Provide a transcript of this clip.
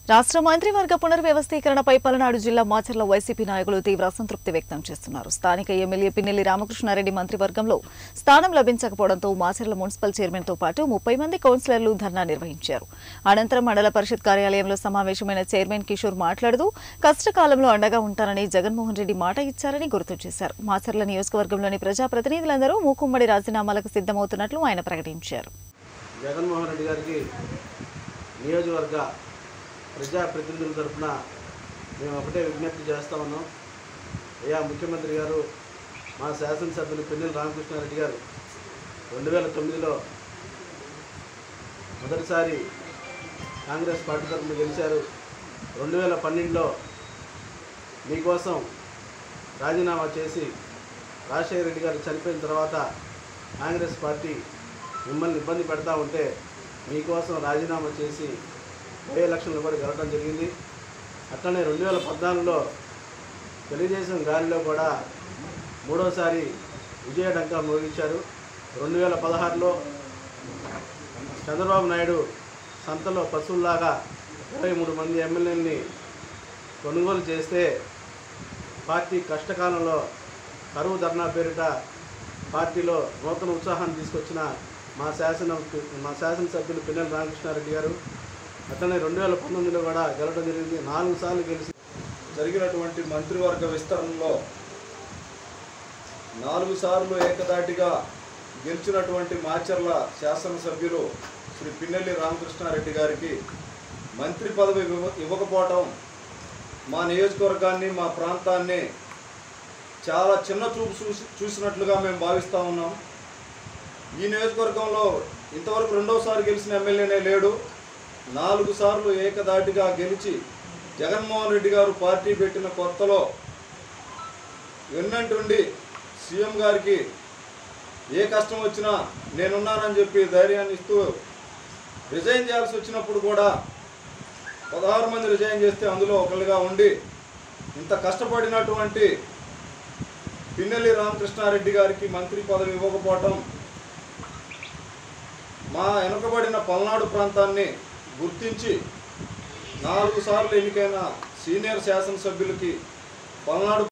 రాష్ట్ర మంత్రివర్గ పునర్వ్యవస్థీకరణపై పలనాడు జిల్లా మాచర్ల వైసీపీ నాయకులు తీవ్ర అసంతృప్తి వ్యక్తం చేస్తున్నారు స్థానిక ఎమ్మెల్యే పిన్నెల్లి రామకృష్ణారెడ్డి మంత్రివర్గంలో స్థానం లభించకపోవడంతో మాచర్ల మున్సిపల్ చైర్మన్తో పాటు ముప్పై మంది కౌన్సిలర్లు ధర్నా నిర్వహించారు అనంతరం మండల పరిషత్ కార్యాలయంలో సమావేశమైన చైర్మన్ కిషోర్ మాట్లాడుతూ కష్టకాలంలో అండగా ఉంటానని జగన్మోహన్ రెడ్డి మాట ఇచ్చారని గుర్తు చేశారు మాచర్ల నియోజకవర్గంలోని ప్రజాప్రతినిధులందరూ మూకుమ్మడి రాజీనామాలకు సిద్ధమవుతున్నట్లు ఆయన ప్రకటించారు జగన్మోహన్ రెడ్డి గారికి నియోజకవర్గ ప్రజాప్రతినిధుల తరఫున మేము ఒకటే విజ్ఞప్తి చేస్తా ఉన్నాం అయ్యా ముఖ్యమంత్రి గారు మా శాసనసభ్యులు పిన్నెల రామకృష్ణారెడ్డి గారు రెండు వేల తొమ్మిదిలో మొదటిసారి కాంగ్రెస్ పార్టీ తరఫున గెలిచారు రెండు వేల పన్నెండులో మీకోసం రాజీనామా చేసి రాజశేఖర రెడ్డి గారు చనిపోయిన తర్వాత కాంగ్రెస్ పార్టీ మిమ్మల్ని ఇబ్బంది పెడతా ఉంటే మీకోసం రాజీనామా చేసి బై ఎలక్షన్లు కూడా గెలవడం జరిగింది అట్లనే రెండు వేల పద్నాలుగులో తెలుగుదేశం గాలిలో కూడా మూడోసారి విజయడంకా మోగించారు రెండు వేల పదహారులో చంద్రబాబు నాయుడు సంతలో పశువుల్లాగా ఇరవై మూడు మంది ఎమ్మెల్యేలని కొనుగోలు చేస్తే పార్టీ కష్టకాలంలో కరువు ధర్నా పేరిట పార్టీలో నూతన ఉత్సాహాన్ని తీసుకొచ్చిన మా శాసన మా శాసనసభ్యులు పిన్నెల రామకృష్ణారెడ్డి గారు అట్లనే రెండు వేల పంతొమ్మిదిలో కూడా గెలవడం జరిగింది నాలుగు సార్లు గెలిచి జరిగినటువంటి మంత్రివర్గ విస్తరణలో నాలుగు సార్లు ఏకదాటిగా గెలిచినటువంటి మాచర్ల శాసనసభ్యులు శ్రీ పిన్నెల్లి రామకృష్ణారెడ్డి గారికి మంత్రి పదవి ఇవ్వ ఇవ్వకపోవటం మా నియోజకవర్గాన్ని మా ప్రాంతాన్ని చాలా చిన్న చూపు చూసి చూసినట్లుగా మేము భావిస్తూ ఉన్నాం ఈ నియోజకవర్గంలో ఇంతవరకు రెండోసారి గెలిచిన ఎమ్మెల్యేనే లేడు నాలుగు సార్లు ఏకదాటిగా గెలిచి జగన్మోహన్ రెడ్డి గారు పార్టీ పెట్టిన కొత్తలో వెన్నంటుండి సీఎం గారికి ఏ కష్టం వచ్చినా నేనున్నానని చెప్పి ధైర్యాన్ని ఇస్తూ రిజైన్ చేయాల్సి వచ్చినప్పుడు కూడా పదహారు మంది రిజైన్ చేస్తే అందులో ఒకరుగా ఉండి ఇంత కష్టపడినటువంటి పిన్నెల్లి రామకృష్ణారెడ్డి గారికి మంత్రి పదవి ఇవ్వకపోవటం మా వెనుకబడిన పల్నాడు ప్రాంతాన్ని గుర్తించి నాలుగు సార్లు ఎన్నికైన సీనియర్ శాసనసభ్యులకి పల్నాడు